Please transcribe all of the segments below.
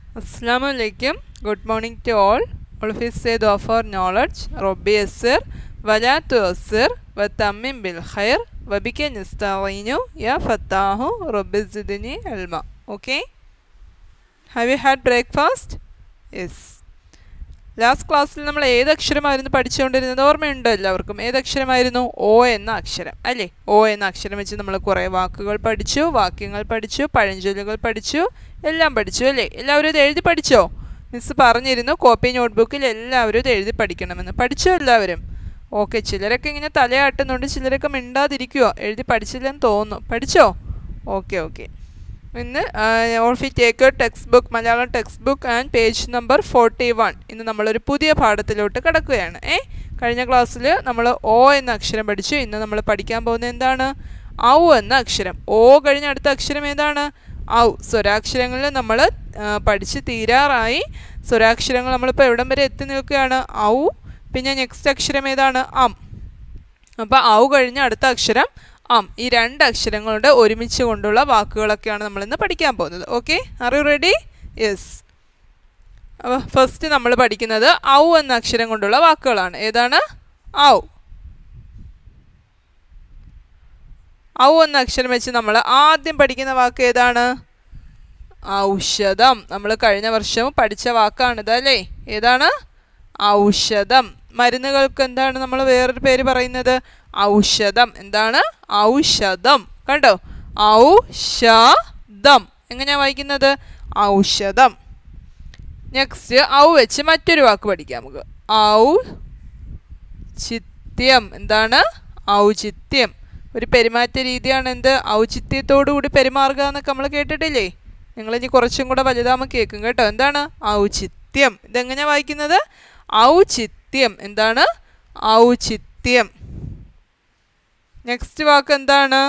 Assalamu alaikum. Good morning to all. All of you say dua for knowledge. Rabbi yassir. ولا تؤثر وتمم بالخير وبك نستعين يا فتاح رب زدني علما okay have you had breakfast yes last ക്ലാസ്സിൽ നമ്മൾ ഏത് അക്ഷരമായിരുന്നു പഠിച്ചുകൊണ്ടിരുന്നത് ഓർമ്മയുണ്ടോ എല്ലാവർക്കും ഏത് അക്ഷരമായിരുന്നു ഓ എന്ന അക്ഷരം അല്ലേ ഓ എന്ന അക്ഷരം വെച്ച് നമ്മൾ കുറേ വാക്കുകൾ പഠിച്ചു വാക്യങ്ങൾ പഠിച്ചു പഴഞ്ചൊല്ലുകൾ പഠിച്ചു എല്ലാം പഠിച്ചു അല്ലേ എല്ലാവരും ഇത് എഴുതി പഠിച്ചോ മിസ് പറഞ്ഞിരുന്നു കോപ്പി നോട്ട്ബുക്കിൽ എല്ലാവരും ഇത് എഴുതി പഠിക്കണമെന്ന് പഠിച്ചോ എല്ലാവരും ഓക്കെ ചിലരൊക്കെ ഇങ്ങനെ തലയാട്ടുന്നുണ്ട് ചിലരൊക്കെ മിണ്ടാതിരിക്കുവോ എഴുതി പഠിച്ചില്ലെന്ന് തോന്നുന്നു പഠിച്ചോ ഓക്കെ ഓക്കെ ഇന്ന് ഓൾ ഫി take text book Malayalam text book and page number forty one ഇന്ന് നമ്മളൊരു പുതിയ പാഠത്തിലോട്ട് കിടക്കുകയാണ് ഏ കഴിഞ്ഞ ക്ലാസ്സിൽ നമ്മൾ ഓ എന്ന അക്ഷരം പഠിച്ചു ഇന്ന് നമ്മൾ പഠിക്കാൻ പോകുന്നത് എന്താണ് ഔ എന്ന അക്ഷരം ഓ കഴിഞ്ഞ അടുത്ത അക്ഷരം ഏതാണ് ഔ സ്വരാക്ഷരങ്ങളിൽ നമ്മൾ പഠിച്ച് തീരാറായി സ്വരാക്ഷരങ്ങൾ നമ്മളിപ്പോൾ എവിടം വരെ എത്തി നിൽക്കുകയാണ് ഔ പിന്നെ നെക്സ്റ്റ് അക്ഷരം ഏതാണ് അം അപ്പോൾ ഔ കഴിഞ്ഞ അടുത്ത അക്ഷരം അം ഈ രണ്ട് അക്ഷരങ്ങളുടെ ഒരുമിച്ച് കൊണ്ടുള്ള വാക്കുകളൊക്കെയാണ് നമ്മളിന്ന് പഠിക്കാൻ പോകുന്നത് okay are you ready yes അപ്പോൾ ഫസ്റ്റ് നമ്മൾ പഠിക്കുന്നത് ഔ എന്ന അക്ഷരം കൊണ്ടുള്ള വാക്കുകളാണ് ഏതാണ് ഔ ഔ എന്ന അക്ഷരം വെച്ച് നമ്മൾ ആദ്യം പഠിക്കുന്ന വാക്ക് ഏതാണ് ഔഷധം നമ്മൾ കഴിഞ്ഞ വർഷവും പഠിച്ച വാക്കാണിത് അല്ലേ ഏതാണ് ഔഷധം മരുന്നുകൾക്ക് എന്താണ് നമ്മൾ വേറൊരു പേര് പറയുന്നത് ഔഷധം എന്താണ് ഔഷധം കണ്ടോ ഔഷധം എങ്ങനെയാ വായിക്കുന്നത് ഔഷധം നെക്സ്റ്റ് ഔ വെച്ച് മറ്റൊരു വാക്ക് പഠിക്കാം നമുക്ക് ഔ ചിത്യം എന്താണ് ഔചിത്യം ഒരു പെരുമാറ്റ രീതിയാണ് എന്ത് ഔചിത്യത്തോടു കൂടി പെരുമാറുക എന്നൊക്കെ നമ്മൾ കേട്ടിട്ടില്ലേ നിങ്ങൾ ഇനി കുറച്ചും കൂടെ വലുതാകുമ്പോൾ കേൾക്കും കേട്ടോ എന്താണ് ഔചിത്യം ഇതെങ്ങനെയാ വായിക്കുന്നത് ഔചിത്യം എന്താണ് ഔചിത്യം നെക്സ്റ്റ് വാക്ക് എന്താണ്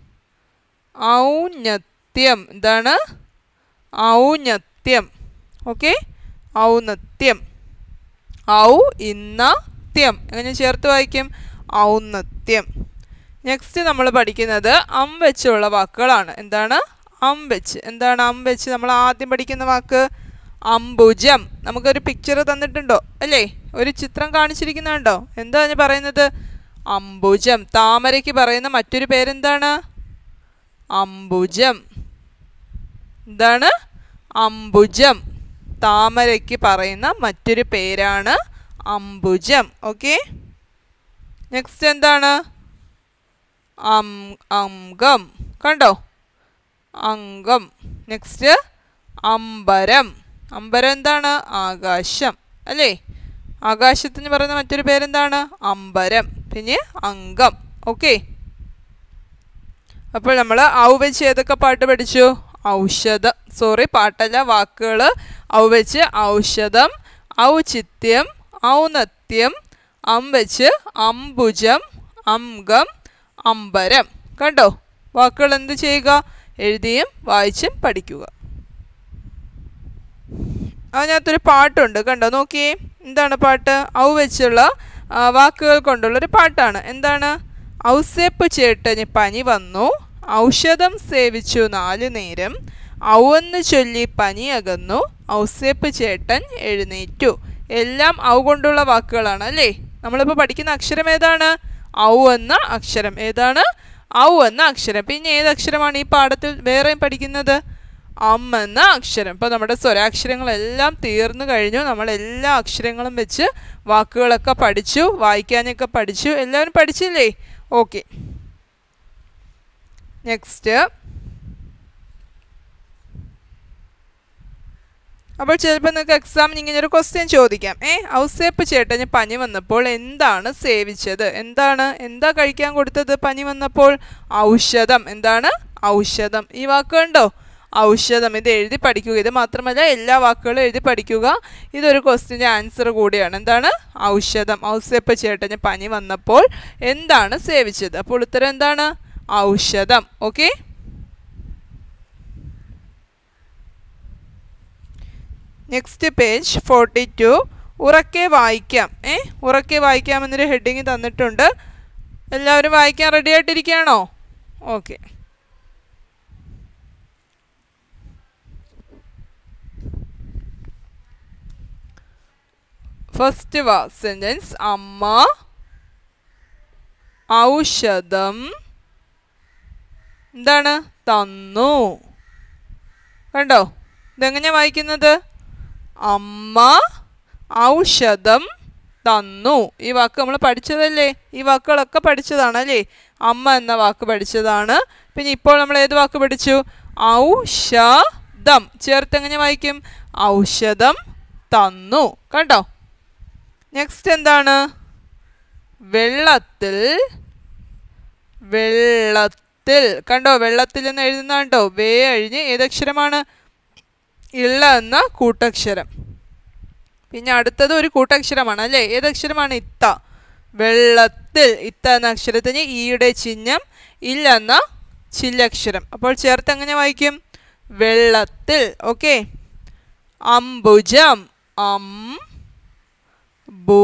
ഔന്നത്യം എന്താണ് ഔന്നത്യം ഓക്കെ ഔന്നത്യം ഔ ഇന്നത്യം എങ്ങനെ ചേർത്ത് വായിക്കും ഔന്നത്യം നെക്സ്റ്റ് നമ്മൾ പഠിക്കുന്നത് അം വെച്ചുള്ള വാക്കുകളാണ് എന്താണ് അം വെച്ച് എന്താണ് അം വെച്ച് നമ്മൾ ആദ്യം പഠിക്കുന്ന വാക്ക് അംബുജം നമുക്കൊരു പിക്ചർ തന്നിട്ടുണ്ടോ അല്ലേ ഒരു ചിത്രം കാണിച്ചിരിക്കുന്നുണ്ടോ എന്താ ഞാൻ പറയുന്നത് അംബുജം താമരയ്ക്ക് പറയുന്ന മറ്റൊരു പേരെന്താണ് അംബുജം എന്താണ് അംബുജം താമരയ്ക്ക് പറയുന്ന മറ്റൊരു പേരാണ് അംബുജം ഓക്കെ നെക്സ്റ്റ് എന്താണ് അം അംഗം കണ്ടോ അംഗം നെക്സ്റ്റ് അമ്പരം അമ്പരം എന്താണ് ആകാശം അല്ലേ ആകാശത്തിന് പറയുന്ന മറ്റൊരു പേരെന്താണ് അമ്പരം പിന്നെ അംഗം ഓക്കെ അപ്പോൾ നമ്മൾ ഔ വെച്ച് ഏതൊക്കെ പാട്ട് പഠിച്ചു ഔഷധം സോറി പാട്ടല്ല വാക്കുകൾ ഔ വെച്ച് ഔഷധം ഔചിത്യം ഔന്നത്യം അം വെച്ച് അംബുജം അംഗം അമ്പരം കണ്ടോ വാക്കുകൾ എന്ത് ചെയ്യുക എഴുതിയും വായിച്ചും പഠിക്കുക അതിനകത്തൊരു പാട്ടുണ്ട് കണ്ടോ നോക്കിയേ എന്താണ് പാട്ട് ഔ വെച്ചുള്ള വാക്കുകൾ കൊണ്ടുള്ളൊരു പാട്ടാണ് എന്താണ് ഔസേപ്പ് ചേട്ടന് പനി വന്നു ഔഷധം സേവിച്ചു നാലു നേരം ഔവെന്ന് ചൊല്ലി പനി അകന്നു ഔസേപ്പ് ചേട്ടൻ എഴുന്നേറ്റു എല്ലാം ഔ കൊണ്ടുള്ള വാക്കുകളാണ് അല്ലേ നമ്മളിപ്പോൾ പഠിക്കുന്ന അക്ഷരം ഏതാണ് ഔ എന്ന അക്ഷരം ഏതാണ് ഔ എന്ന അക്ഷരം പിന്നെ ഏത് അക്ഷരമാണ് ഈ പാഠത്തിൽ വേറെയും പഠിക്കുന്നത് അം എന്ന അക്ഷരം ഇപ്പോൾ നമ്മുടെ സ്വരാക്ഷരങ്ങളെല്ലാം തീർന്നു കഴിഞ്ഞു നമ്മൾ എല്ലാ അക്ഷരങ്ങളും വെച്ച് വാക്കുകളൊക്കെ പഠിച്ചു വായിക്കാനൊക്കെ പഠിച്ചു എല്ലാവരും പഠിച്ചില്ലേ ഓക്കെ നെക്സ്റ്റ് അപ്പോൾ ചിലപ്പോൾ നിങ്ങൾക്ക് എക്സാമിന് ഇങ്ങനെ ഒരു ക്വസ്റ്റ്യൻ ചോദിക്കാം ഏ ഔസേപ്പ് ചേട്ടന് പനി വന്നപ്പോൾ എന്താണ് സേവിച്ചത് എന്താണ് എന്താ കഴിക്കാൻ കൊടുത്തത് പനി വന്നപ്പോൾ ഔഷധം എന്താണ് ഔഷധം ഈ വാക്ക് കണ്ടോ ഔഷധം ഇത് എഴുതി പഠിക്കുക ഇത് മാത്രമല്ല എല്ലാ വാക്കുകളും എഴുതി പഠിക്കുക ഇതൊരു ക്വസ്റ്റിൻ്റെ ആൻസർ കൂടിയാണ് എന്താണ് ഔഷധം ഔസേപ്പ് ചേട്ടന് പനി വന്നപ്പോൾ എന്താണ് സേവിച്ചത് അപ്പോൾ ഉത്തരം എന്താണ് ഔഷധം okay next page forty two ഉറക്കെ വായിക്കാം ഏ ഉറക്കെ വായിക്കാം എന്നൊരു ഹെഡിങ് തന്നിട്ടുണ്ട് എല്ലാവരും വായിക്കാൻ റെഡി ആയിട്ടിരിക്കുകയാണോ ഓക്കെ ഫസ്റ്റ് വാ സെൻറ്റൻസ് അമ്മ ഔഷധം എന്താണ് തന്നു കണ്ടോ ഇതെങ്ങനെയാ വായിക്കുന്നത് അമ്മ ഔഷധം തന്നു ഈ വാക്ക് നമ്മൾ പഠിച്ചതല്ലേ ഈ വാക്കുകളൊക്കെ പഠിച്ചതാണ് അല്ലേ അമ്മ എന്ന വാക്ക് പഠിച്ചതാണ് പിന്നെ ഇപ്പോൾ നമ്മൾ ഏത് വാക്ക് പഠിച്ചു ഔഷധം ചേർത്ത് എങ്ങനെ വായിക്കും ഔഷധം തന്നു കണ്ടോ നെക്സ്റ്റ് എന്താണ് വെള്ളത്തിൽ വെള്ളത്തിൽ കണ്ടോ വെള്ളത്തിൽ എന്ന് എഴുതുന്ന കണ്ടോ വേ അഴിഞ്ഞ് ഏതക്ഷരമാണ് ഇള്ള എന്ന കൂട്ടക്ഷരം പിന്നെ അടുത്തത് ഒരു കൂട്ടക്ഷരമാണ് അല്ലേ ഏതക്ഷരമാണ് ഇത്ത വെള്ളത്തിൽ ഇത്ത എന്ന അക്ഷരത്തിന് ഈയുടെ ചിഹ്നം ഇല്ല എന്ന ചില്ലക്ഷരം അപ്പോൾ ചേർത്ത് എങ്ങനെ വായിക്കും വെള്ളത്തിൽ ഓക്കെ അംബുജം അം ബൂ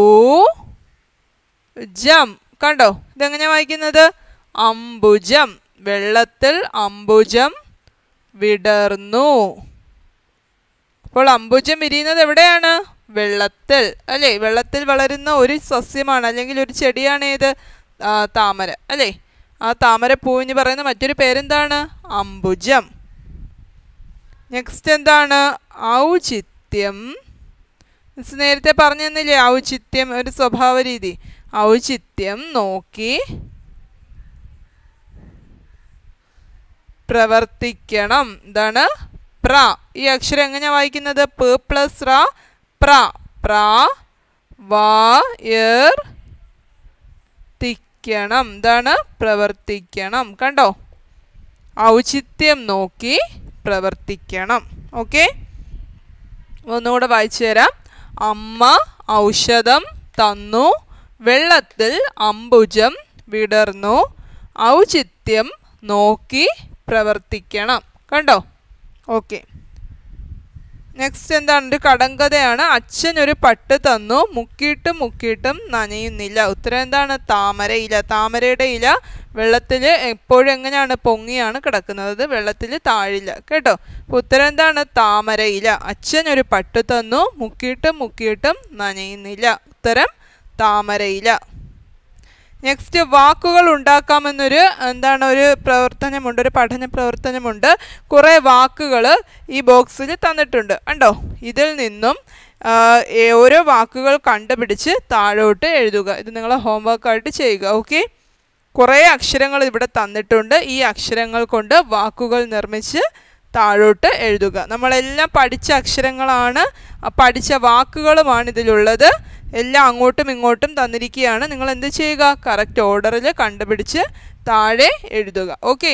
ജം കണ്ടോ ഇതെങ്ങനെ വായിക്കുന്നത് അംബുജം വെള്ളത്തിൽ അംബുജം വിടർന്നു അപ്പോൾ അംബുജം വിരിയുന്നത് എവിടെയാണ് വെള്ളത്തിൽ അല്ലേ വെള്ളത്തിൽ വളരുന്ന ഒരു സസ്യമാണ് അല്ലെങ്കിൽ ഒരു ചെടിയാണ് ഏത് ആ, താമര അല്ലേ ആ താമര പൂവിന് പറയുന്ന മറ്റൊരു പേരെന്താണ് അംബുജം നെക്സ്റ്റ് എന്താണ് ഔചിത്യം മിസ് നേരത്തെ പറഞ്ഞു തന്നില്ലേ ഔചിത്യം ഒരു സ്വഭാവ രീതി ഔചിത്യം നോക്കി പ്രവർത്തിക്കണം എന്താണ് പ്ര ഈ അക്ഷരം എങ്ങനെയാ വായിക്കുന്നത് പ് പ്ലസ് റ പ്ര പ്ര വാ എർ തിക്കണം എന്താണ് പ്രവർത്തിക്കണം കണ്ടോ ഔചിത്യം നോക്കി പ്രവർത്തിക്കണം ഓക്കെ ഒന്നുകൂടെ വായിച്ചു തരാം അമ്മ ഔഷധം തന്നു വെള്ളത്തിൽ അംബുജം വിടർന്നു ഔചിത്യം നോക്കി പ്രവർത്തിക്കണം കണ്ടോ ഓക്കെ നെക്സ്റ്റ് എന്താണ് ഒരു കടങ്കഥയാണ് അച്ഛൻ ഒരു പട്ട് തന്നു മുക്കിയിട്ടും മുക്കിയിട്ടും നനയുന്നില്ല ഉത്തരം എന്താണ് താമര ഇല താമരയുടെ ഇല വെള്ളത്തിൽ എപ്പോഴും എങ്ങനെയാണ് പൊങ്ങിയാണ് കിടക്കുന്നത് വെള്ളത്തിൽ താഴില്ല കേട്ടോ അപ്പോൾ ഉത്തരം എന്താണ് താമര ഇല അച്ഛൻ ഒരു പട്ട് തന്നു മുക്കിയിട്ടും മുക്കിയിട്ടും നനയുന്നില്ല ഉത്തരം താമര ഇല നെക്സ്റ്റ് വാക്കുകൾ ഉണ്ടാക്കാമെന്നൊരു എന്താണ് ഒരു പ്രവർത്തനമുണ്ട് ഒരു പഠന പ്രവർത്തനമുണ്ട് കുറേ വാക്കുകൾ ഈ ബോക്സിൽ തന്നിട്ടുണ്ട് കണ്ടോ ഇതിൽ നിന്നും ആ, ഏ- ഓരോ വാക്കുകൾ കണ്ടുപിടിച്ച് താഴോട്ട് എഴുതുക ഇത് നിങ്ങൾ ഹോംവർക്കായിട്ട് ചെയ്യുക ഓക്കെ കുറേ അക്ഷരങ്ങൾ ഇവിടെ തന്നിട്ടുണ്ട് ഈ അക്ഷരങ്ങൾ കൊണ്ട് വാക്കുകൾ നിർമ്മിച്ച് താഴോട്ട് എഴുതുക നമ്മളെല്ലാം പഠിച്ച അക്ഷരങ്ങളാണ് ആ പഠിച്ച വാക്കുകളുമാണ് ഇതിലുള്ളത് എല്ലാം അങ്ങോട്ടും ഇങ്ങോട്ടും തന്നിരിക്കുകയാണ് നിങ്ങൾ എന്ത് ചെയ്യുക കറക്റ്റ് ഓർഡറിൽ കണ്ടുപിടിച്ച് താഴെ എഴുതുക ഓക്കെ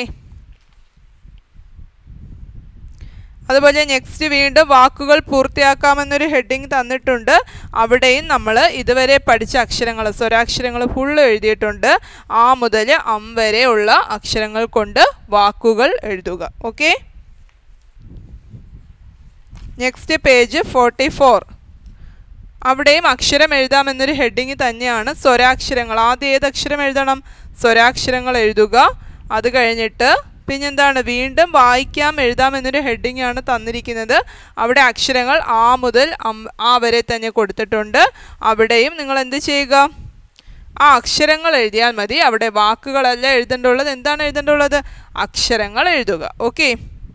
അതുപോലെ നെക്സ്റ്റ് വീണ്ടും വാക്കുകൾ പൂർത്തിയാക്കാമെന്നൊരു ഹെഡിങ് തന്നിട്ടുണ്ട് അവിടെയും നമ്മൾ ഇതുവരെ പഠിച്ച അക്ഷരങ്ങൾ സ്വരാക്ഷരങ്ങൾ ഫുള്ള് എഴുതിയിട്ടുണ്ട് ആ മുതൽ അം വരെ ഉള്ള അക്ഷരങ്ങൾ കൊണ്ട് വാക്കുകൾ എഴുതുക okay next page forty four അവിടെയും അക്ഷരം എഴുതാമെന്നൊരു ഹെഡിങ് തന്നെയാണ് സ്വരാക്ഷരങ്ങൾ ആദ്യം ഏത് അക്ഷരം എഴുതണം സ്വരാക്ഷരങ്ങൾ എഴുതുക അത് കഴിഞ്ഞിട്ട് പിന്നെന്താണ് വീണ്ടും വായിക്കാം എഴുതാം എന്നൊരു ഹെഡിങ് ആണ് തന്നിരിക്കുന്നത് അവിടെ അക്ഷരങ്ങൾ ആ മുതൽ അം ആ വരെ തന്നെ കൊടുത്തിട്ടുണ്ട് അവിടെയും നിങ്ങൾ എന്ത് ചെയ്യുക ആ അക്ഷരങ്ങൾ എഴുതിയാൽ മതി അവിടെ വാക്കുകളല്ല എഴുതേണ്ടുള്ളത് എന്താണ് എഴുതേണ്ടുള്ളത് അക്ഷരങ്ങൾ എഴുതുക ഓക്കെ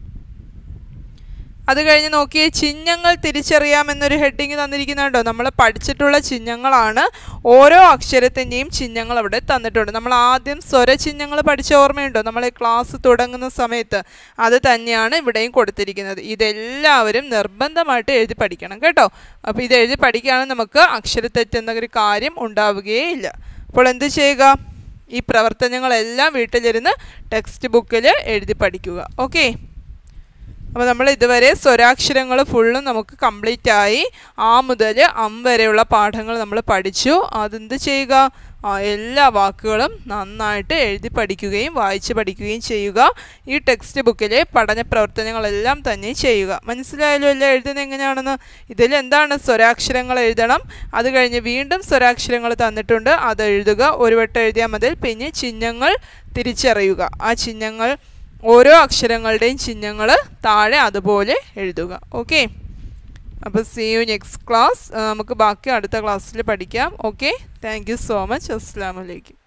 അത് കഴിഞ്ഞ് നോക്കിയേ ചിഹ്നങ്ങൾ തിരിച്ചറിയാമെന്നൊരു ഹെഡിങ് തന്നിരിക്കുന്നുണ്ടോ നമ്മൾ പഠിച്ചിട്ടുള്ള ചിഹ്നങ്ങളാണ് ഓരോ അക്ഷരത്തിൻ്റെയും ചിഹ്നങ്ങൾ അവിടെ തന്നിട്ടുണ്ട് നമ്മൾ ആദ്യം സ്വരചിഹ്നങ്ങൾ പഠിച്ച ഓർമ്മയുണ്ടോ നമ്മൾ ക്ലാസ് തുടങ്ങുന്ന സമയത്ത് അത് തന്നെയാണ് ഇവിടെയും കൊടുത്തിരിക്കുന്നത് ഇതെല്ലാവരും നിർബന്ധമായിട്ട് എഴുതി പഠിക്കണം കേട്ടോ അപ്പോൾ ഇത് എഴുതി പഠിക്കുകയാണെങ്കിൽ നമുക്ക് അക്ഷരത്തെറ്റ് എന്നൊരു കാര്യം ഉണ്ടാവുകയേ ഇല്ല അപ്പോൾ എന്ത് ചെയ്യുക ഈ പ്രവർത്തനങ്ങളെല്ലാം വീട്ടിലിരുന്ന് ടെക്സ്റ്റ് ബുക്കിൽ എഴുതി പഠിക്കുക ഓക്കെ അപ്പോൾ നമ്മൾ ഇതുവരെ സ്വരാക്ഷരങ്ങൾ ഫുള്ളും നമുക്ക് കംപ്ലീറ്റ് ആയി ആ മുതൽ അം വരെയുള്ള പാഠങ്ങൾ നമ്മൾ പഠിച്ചു അതെന്ത് ചെയ്യുക ആ എല്ലാ വാക്കുകളും നന്നായിട്ട് എഴുതി പഠിക്കുകയും വായിച്ച് പഠിക്കുകയും ചെയ്യുക ഈ ടെക്സ്റ്റ് ബുക്കിലെ പഠന പ്രവർത്തനങ്ങളെല്ലാം തന്നെ ചെയ്യുക മനസ്സിലായാലും എല്ലാം എഴുതുന്നത് എങ്ങനെയാണെന്ന് ഇതിൽ എന്താണ് സ്വരാക്ഷരങ്ങൾ എഴുതണം അത് കഴിഞ്ഞ് വീണ്ടും സ്വരാക്ഷരങ്ങൾ തന്നിട്ടുണ്ട് അത് എഴുതുക ഒരു വട്ടം എഴുതിയാൽ മതി പിന്നെ ചിഹ്നങ്ങൾ തിരിച്ചറിയുക ആ ചിഹ്നങ്ങൾ ഓരോ അക്ഷരങ്ങളുടെയും ചിഹ്നങ്ങൾ താഴെ അതുപോലെ എഴുതുക ഓക്കെ അപ്പോൾ സി യു നെക്സ്റ്റ് ക്ലാസ് നമുക്ക് ബാക്കി അടുത്ത ക്ലാസ്സിൽ പഠിക്കാം okay thank you so much അസ്സാം വലൈക്കും